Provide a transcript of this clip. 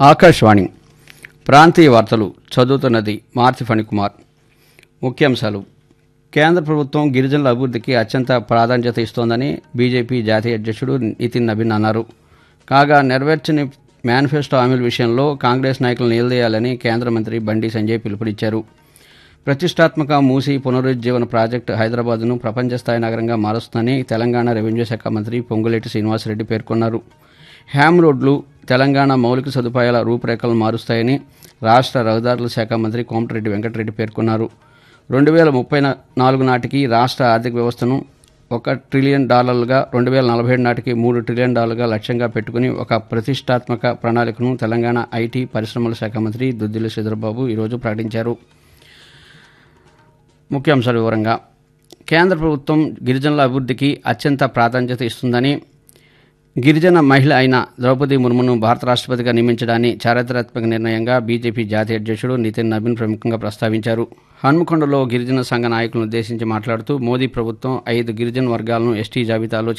ఆకాశవాణి ప్రాంతీయ వార్తలు చదువుతున్నది మార్తి ఫణికుమార్ ముఖ్యాంశాలు కేంద్ర ప్రభుత్వం గిరిజనుల అభివృద్ధికి అత్యంత ప్రాధాన్యత ఇస్తోందని బీజేపీ జాతీయ అధ్యక్షుడు నితిన్ నబీన్ అన్నారు కాగా నెరవేర్చని మేనిఫెస్టో హామీల విషయంలో కాంగ్రెస్ నాయకులు నిలదీయాలని కేంద్ర మంత్రి బండి సంజయ్ పిలుపునిచ్చారు ప్రతిష్టాత్మక మూసీ పునరుజ్జీవన ప్రాజెక్టు హైదరాబాద్ను ప్రపంచ స్థాయి నగరంగా మారుస్తుందని తెలంగాణ రెవెన్యూ శాఖ మంత్రి పొంగులేటి శ్రీనివాసరెడ్డి పేర్కొన్నారు హ్యామ్ రోడ్లు తెలంగాణ మౌలిక సదుపాయాల రూపురేఖలను మారుస్తాయని రాష్ట్ర రహదారుల శాఖ మంత్రి కోమటిరెడ్డి వెంకటరెడ్డి పేర్కొన్నారు రెండు వేల ముప్పై నా- నాలుగు నాటికి రాష్ట్ర ఆర్థిక వ్యవస్థను ఒక ట్రిలియన్ డాలర్లుగా రెండు వేల నలభై ఏడు నాటికి మూడు ట్రిలియన్ డాలర్గా లక్ష్యంగా పెట్టుకుని ఒక ప్రతిష్టాత్మక ప్రణాళికను తెలంగాణ ఐటీ పరిశ్రమల శాఖ మంత్రి దుద్దిల శ్రీధర్బాబు ఈరోజు ప్రకటించారు ముఖ్యాంశాల వివరంగా కేంద్ర ప్రభుత్వం గిరిజనుల అభివృద్ధికి అత్యంత ప్రాధాన్యత ఇస్తుందని గిరిజన మహిళ అయిన ద్రౌపది ముర్మును భారత రాష్ట్రపతిగా నియమించడాన్ని చారిత్రాత్మక నిర్ణయంగా బీజేపీ జాతీయ అధ్యక్షుడు నితిన్ నబీన్ ప్రముఖంగా ప్రస్తావించారు హన్మకొండలో గిరిజన సంఘ నాయకులను ఉద్దేశించి మాట్లాడుతూ మోదీ ప్రభుత్వం ఐదు గిరిజన వర్గాలను ఎస్టీ జాబితాలో